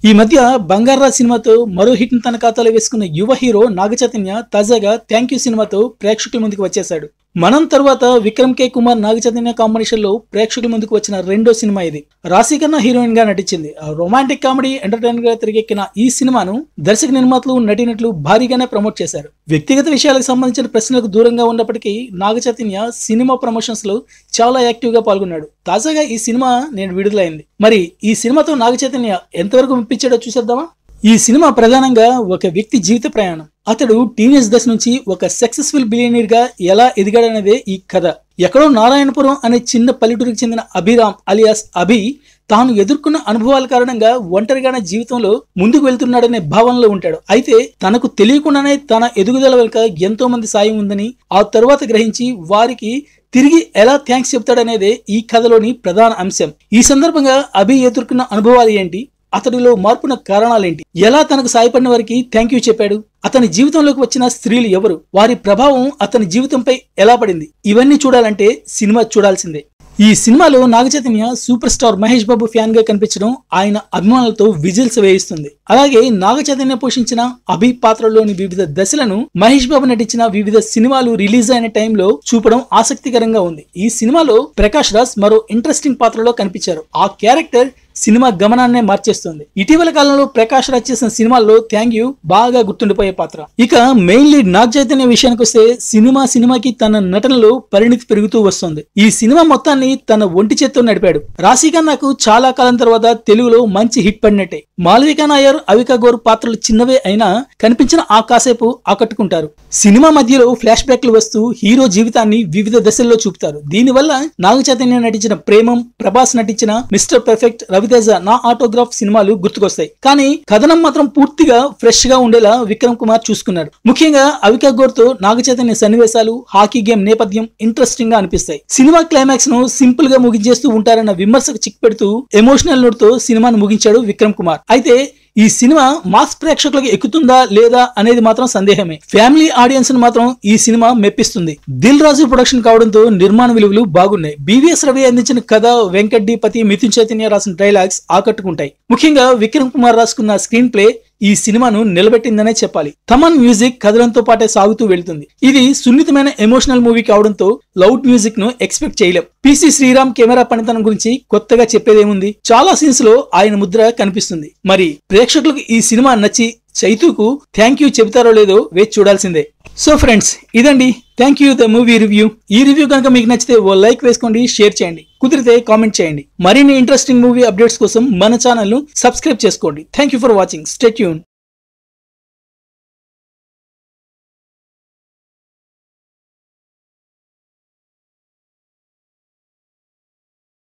ఈ మధ్య బంగారా సినిమాతో మరో హిట్ ని తన ఖాతాలో వేసుకున్న యువ హీరో నాగచైతన్య తాజాగా థ్యాంక్ యూ సినిమాతో ప్రేక్షకుల ముందుకు వచ్చేశాడు మనం తర్వాత విక్రమ్ కే కుమార్ నాగచైతన్య కాంబినేషన్ లో ప్రేక్షకుల ముందుకు వచ్చిన రెండో సినిమా ఇది రాశికన్నా హీరోయిన్ గా నటించింది ఆ రొమాంటిక్ కామెడీ ఎంటర్టైనర్ గా తిరిగెక్కిన ఈ సినిమాను దర్శక నిర్మాతలు నటినట్లు భారీగానే ప్రమోట్ చేశారు వ్యక్తిగత విషయాలకు సంబంధించిన ప్రశ్నలకు దూరంగా ఉన్నప్పటికీ నాగచైతన్య సినిమా ప్రమోషన్స్ లో చాలా యాక్టివ్ గా పాల్గొన్నాడు తాజాగా ఈ సినిమా నేను విడుదలైంది మరి ఈ సినిమాతో నాగచైతన్య ఎంతవరకు మెప్పించాడో చూసేద్దామా ఈ సినిమా ప్రధానంగా ఒక వ్యక్తి జీవిత ప్రయాణం అతడు టీనేజ్ దశ నుంచి ఒక సక్సెస్ఫుల్ బిలియనీర్ గా ఎలా ఎదిగాడనేదే ఈ కథ ఎక్కడో నారాయణపురం అనే చిన్న పల్లెటూరుకి చెందిన అభిరామ్ అలియాస్ అభి తాను ఎదుర్కొన్న అనుభవాల కారణంగా ఒంటరిగానే జీవితంలో ముందుకు వెళ్తున్నాడనే భావనలో ఉంటాడు అయితే తనకు తెలియకుండానే తన ఎదుగుదల వెనుక ఎంతో మంది సాయం ఉందని ఆ తరువాత గ్రహించి వారికి తిరిగి ఎలా థ్యాంక్స్ చెప్తాడనేదే ఈ కథలోని ప్రధాన అంశం ఈ సందర్భంగా అభి ఎదుర్కొన్న అనుభవాలు ఏంటి అతడిలో మార్పున కారణాలేంటి ఎలా తనకు సాయపడిన వారికి థ్యాంక్ యూ చెప్పాడు అతని జీవితంలోకి వచ్చిన స్త్రీలు ఎవరు వారి ప్రభావం అతని జీవితంపై ఎలా పడింది ఇవన్నీ చూడాలంటే సినిమా చూడాల్సిందే ఈ సినిమాలో Naga Chaitanya super star Mahesh Babu fan గా కనిపించడం ఆయన అభిమానులతో విజిల్స్ వేయిస్తుంది అలాగే నాగచైతన్య పోషించిన అభి పాత్రలోని వివిధ దశలను మహేష్ బాబు నటించిన వివిధ సినిమాలు రిలీజ్ అయిన టైంలో చూపడం ఆసక్తికరంగా ఉంది ఈ సినిమాలో ప్రకాష్ రాజ్ మరో ఇంట్రెస్టింగ్ పాత్రలో కనిపించారు ఆ క్యారెక్టర్ సినిమా గమనాన్నే మార్చేస్తుంది ఇటీవల కాలంలో ప్రకాష్ రాజ్ చేసిన సినిమాల్లో థ్యాంక్ యూ బాగా గుర్తుండిపోయే పాత్ర ఇక మెయిన్ లీడ్ నాగ్ చైతన్య విషయానికి వస్తే సినిమా సినిమాకి తన నటనలో పరిణితి పెరుగుతూ వస్తుంది ఈ సినిమా మొత్తాన్ని తన ఒంటి చేత్తో నడిపాడు రాశికా నాకు చాలా కాలం తర్వాత తెలుగులో మంచి హిట్ పడినట్టే మాలవిక నాయర్ అవిక గోర్ పాత్రలు చిన్నవే అయినా కనిపించిన ఆ కాసేపు ఆకట్టుకుంటారు సినిమా మధ్యలో ఫ్లాష్ బ్యాక్లు వస్తూ హీరో జీవితాన్ని వివిధ దశల్లో చూపుతారు దీనివల్ల నాగ చైతన్య నటించిన ప్రేమం ప్రభాస్ నటించిన మిస్టర్ పర్ఫెక్ట్ రవితేజ నా ఆటోగ్రాఫ్ సినిమాలు గుర్తుకొస్తాయి కానీ కథనం మాత్రం పూర్తిగా ఫ్రెష్ గా ఉండేలా విక్రమ్ కుమార్ చూసుకున్నాడు ముఖ్యంగా అవికా గోర్ తో నాగ చైతన్య సన్నివేశాలు హాకీ గేమ్ నేపథ్యం ఇంట్రెస్టింగ్ గా అనిపిస్తాయి సినిమా క్లైమాక్స్ ను సింపుల్ గా ముగించేస్తూ ఉంటారన్న విమర్శకు చిక్ పెడుతూ ఎమోషనల్ నోట్ తో సినిమాను ముగించాడు విక్రమ్ కుమార్ అయితే ఈ సినిమా మాస్ ప్రేక్షకులకు ఎక్కుతుందా లేదా అనేది మాత్రం సందేహమే ఫ్యామిలీ ఆడియన్స్ ను మాత్రం ఈ సినిమా మెప్పిస్తుంది దిల్ రాజు ప్రొడక్షన్ కావడంతో నిర్మాణ విలువలు బాగున్నాయి బీవీఎస్ రవి అందించిన కథ వెంకట్ పతి మిథున్ చైతన్య రాసిన డైలాగ్స్ ఆకట్టుకుంటాయి ముఖ్యంగా విక్రమ్ కుమార్ రాసుకున్న స్క్రీన్ ప్లే ఈ సినిమాను నిలబెట్టిందనే చెప్పాలి తమన్ మ్యూజిక్ కథనంతో పాటే సాగుతూ వెళ్తుంది ఇది సున్నితమైన ఎమోషనల్ మూవీ కావడంతో లౌడ్ మ్యూజిక్ ను ఎక్స్పెక్ట్ చేయలేం పిసి శ్రీరామ్ కెమెరా పనితనం గురించి కొత్తగా చెప్పేదేముంది చాలా సీన్స్ లో ఆయన ముద్ర కనిపిస్తుంది మరి ప్రేక్షకులకు ఈ సినిమా నచ్చి చైతుకు థ్యాంక్ యూ చెబుతారో లేదో వేచి చూడాల్సిందే సో ఫ్రెండ్స్ ఇదండి thank you the movie review ఈ రివ్యూ కనుక మీకు నచ్చితే ఓ లైక్ వేసుకోండి షేర్ చేయండి కుదిరితే కామెంట్ చేయండి మరిన్ని ఇంట్రెస్టింగ్ మూవీ అప్డేట్స్ కోసం మన ఛానల్ ను సబ్స్క్రైబ్ చేసుకోండి thank you for watching stay tune